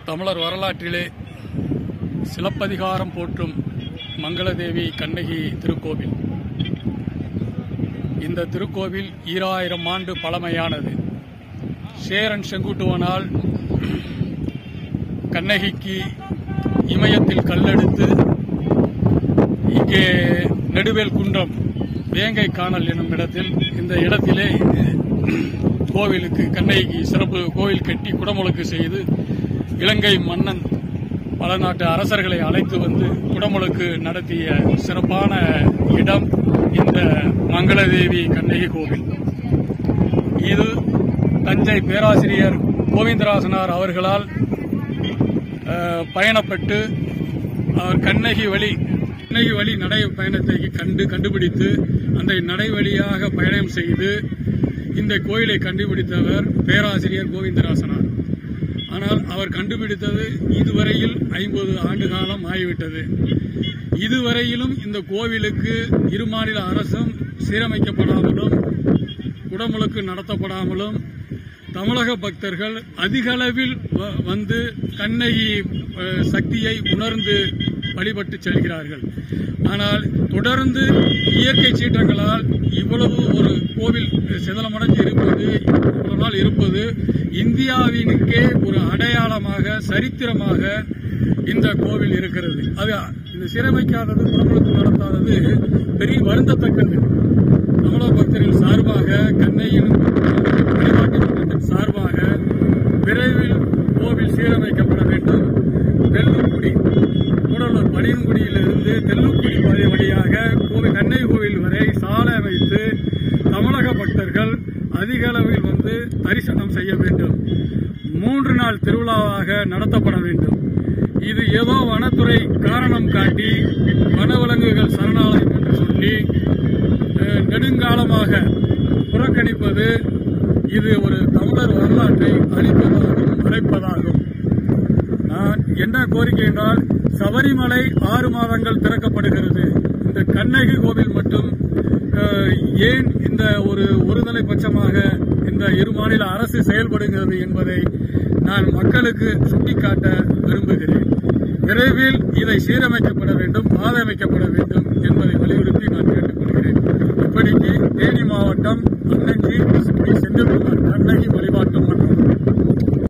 தமிழர் வரலாற்றிலே சிலப்பதிகாரம் போற்றும் மங்களதேவி கண்ணகி திருக்கோவில் இந்த திருக்கோவில் ஈராயிரம் ஆண்டு பழமையானது சேரன் செங்குட்டுவனால் கண்ணகிக்கு இமயத்தில் கல்லெடுத்து இங்கே நெடுவேல் குன்றம் வேங்கை காணல் என்னும் இடத்தில் இந்த இடத்திலே கோவிலுக்கு கண்ணகிக்கு சிறப்பு கோவில் கட்டி குடமுழுக்கு செய்து இலங்கை மன்னன் பல நாட்டு அரசர்களை அழைத்து வந்து குடமுழுக்கு நடத்திய சிறப்பான இடம் இந்த மங்களதேவி கண்ணகி கோவில் இது தஞ்சை பேராசிரியர் கோவிந்தராசனார் அவர்களால் அஹ், பயணப்பட்டு அவர் கண்ணகி வழி கண்ணகி வழி நடை பயணத்தை கண்டு கண்டுபிடித்து அந்த நடை வழியாக பயணம் செய்து இந்த கோயிலை கண்டுபிடித்தவர் பேராசிரியர் கோவிந்தராசனார் ஆனால் அவர் கண்டுபிடித்தது இதுவரையில் ஐம்பது ஆண்டு காலம் ஆகிவிட்டது இதுவரையிலும் இந்த கோவிலுக்கு இரு மாநில அரசும் சீரமைக்கப்படாமலும் குடமுழுக்கு நடத்தப்படாமலும் தமிழக பக்தர்கள் அதிக அளவில் வ- வந்து கண்ணகி அஹ், சக்தியை உணர்ந்து வழிபட்டு செல்கிறார்கள் ஆனால் தொடர்ந்து இயற்கை சீற்றங்களால் இவ்வளவு ஒரு கோவில் சிதலமடைந்து இருப்பது இவ்வளவு நாள் இருப்பது இந்தியாவினுக்கே ஒரு அடையாளமாக சரித்திரமாக இந்த கோவில் இருக்கிறது அது இந்த சீரமைக்காதது குடமுழுக்கு நடத்தாதது பெரிய வருந்தத்தக்கது தமிழக பக்தர்கள் சார்பாக கண்ணையின் வழிபாட்டு மன்றத்தின் சார்பாக விரைவில் கோவில் சீரமைக்கப்பட வேண்டும் தெல்லுக்குடி கூடலூர் பனியன்குடியிலிருந்து தெல்லுக்குடி பாதை வழியாக கோவில் கண்ணை கோவில் வரை சாலை அமைத்து தமிழக பக்தர்கள் அதிக அளவில் வந்து தரிசனம் செய்ய வேண்டும் மூன்று நாள் திருவிழாவாக நடத்தப்பட வேண்டும் இது ஏதோ வனத்துறை காரணம் காட்டி வனவிலங்குகள் சரணாலயம் என்று சொல்லி அஹ், நெடுங்காலமாக புறக்கணிப்பது இது ஒரு தமிழர் வரலாற்றை அழிப்பதாகும் மறைப்பதாகும் நான் என்ன கோரிக்கை என்றால் சபரிமலை ஆறு மாதங்கள் திறக்கப்படுகிறது இந்த கண்ணகி கோவில் மட்டும் அஹ், ஏன் இந்த ஒரு ஒருதலை பட்சமாக இந்த இரு மாநில அரசு செயல்படுகிறது என்பதை நான் மக்களுக்கு சுட்டிக்காட்ட விரும்புகிறேன் விரைவில் இதை சீரமைக்கப்பட வேண்டும் பாதமைக்கப்பட வேண்டும் என்பதை வலியுறுத்தி நான் கேட்டுக்கொள்கிறேன் இப்படிக்கு தேனி மாவட்டம் அன்னஞ்சி ஸ்ரீ செந்தில்குமார் கண்ணகி வழிபாட்டு மன்றம்